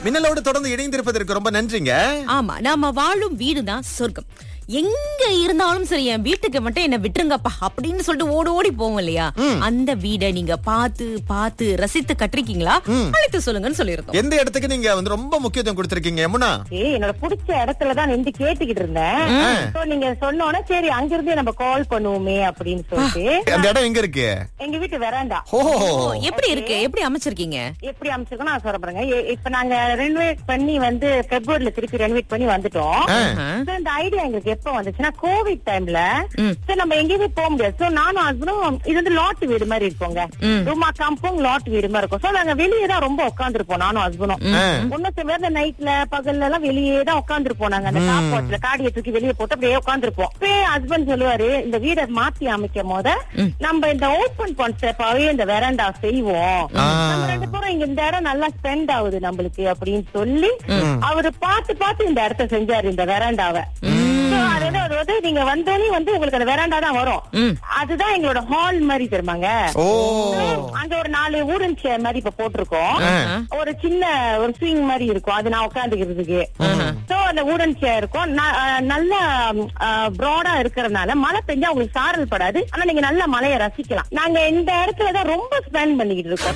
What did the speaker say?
மின்னலோடு தொடர்ந்து இணைந்திருப்பதற்கு ரொம்ப நன்றிங்க ஆமா நாம வாழும் வீடுதான் சொர்க்கம் எங்க இருந்தாலும் சரி என் வீட்டுக்கு மட்டும் என்ன விட்டுருங்கப்பா அப்படின்னு சொல்லிட்டு ஓடி ஓடி போவோம் இல்லையா அந்த வீடை நீங்க பார்த்து பார்த்து ரசித்து கட்டிருக்கீங்களா அழைத்து சொல்லுங்கன்னு சொல்லியிருந்தோம் எந்த இடத்துக்கு நீங்க வந்து ரொம்ப முக்கியத்துவம் கொடுத்திருக்கீங்க யமுனா ஏய், என்னோட பிடிச்ச இடத்துலதான் நின்று கேட்டுக்கிட்டு இருந்தேன் So, நீங்க சொன்னோன்னே சரி அங்கிருந்தே நம்ம கால் பண்ணுவோமே அப்படின்னு சொல்லிட்டு அந்த இடம் எங்க இருக்கு எங்க வீட்டு வெராண்டா ஓ ஓ, எப்படி இருக்கு எப்படி அமைச்சிருக்கீங்க எப்படி அமைச்சிருக்கோம் நான் சொல்ல பாருங்க எ- இப்ப நாங்க ரெனோவேட் பண்ணி வந்து பிப்ரவரில திருப்பி ரெனோவேட் பண்ணி வந்துட்டோம் So, இந்த ஐடியா எங்களுக்கு எப்ப வந்துச்சுன்னா கோவிட் டைம்ல சோ நம்ம எங்கேயுமே போக முடியாது சோ நானும் ஹஸ்பண்டும் இது வந்து லாட் வீடு மாதிரி இருப்போங்க ரூமா காம்பவுண்ட் லாட் வீடு மாதிரி இருக்கும் சோ நாங்க வெளியே தான் ரொம்ப உட்காந்துருப்போம் நானும் ஹஸ்பண்டும் ஒன்னும் சில பேர் நைட்ல பகல்ல எல்லாம் வெளியே தான் உட்காந்துருப்போம் நாங்க அந்த காப்பாட்டுல காடியை தூக்கி வெளியே போட்டு அப்படியே உட்காந்துருப்போம் அப்பயே ஹஸ்பண்ட் சொல்லுவாரு இந்த வீடை மாத்தி அமைக்கும் போத நம்ம இந்த ஓப்பன் கான்செப்டாவே இந்த வெராண்டா செய்வோம் நம்ம ரெண்டு பேரும் இங்க இந்த இடம் நல்லா ஸ்பெண்ட் ஆகுது நம்மளுக்கு அப்படின்னு சொல்லி அவரு பார்த்து பார்த்து இந்த இடத்த செஞ்சாரு இந்த வெராண்டாவை So, அது வந்து அது வந்து நீங்க வந்தோடனே வந்து உங்களுக்கு அந்த வெராண்டா தான் வரும் அதுதான் எங்களோட ஹால் மாதிரி தெரியுமாங்க ஓ அங்க ஒரு நாலு ஊடன் சேர் மாதிரி இப்ப போட்டிருக்கோம் ஒரு சின்ன ஒரு ஸ்விங் மாதிரி இருக்கும் அது நான் உட்காந்துக்கிறதுக்கு சோ அந்த ஊடன் சேர் இருக்கும் ந- அஹ் நல்ல ப்ராடா இருக்கறதுனால மழை பெஞ்சா உங்களுக்கு சாரல் படாது ஆனா நீங்க நல்ல மழையை ரசிக்கலாம் நாங்க இந்த இடத்துல தான் ரொம்ப ஸ்பெண்ட் பண்ணிக்கிட்டு இருக்கோம்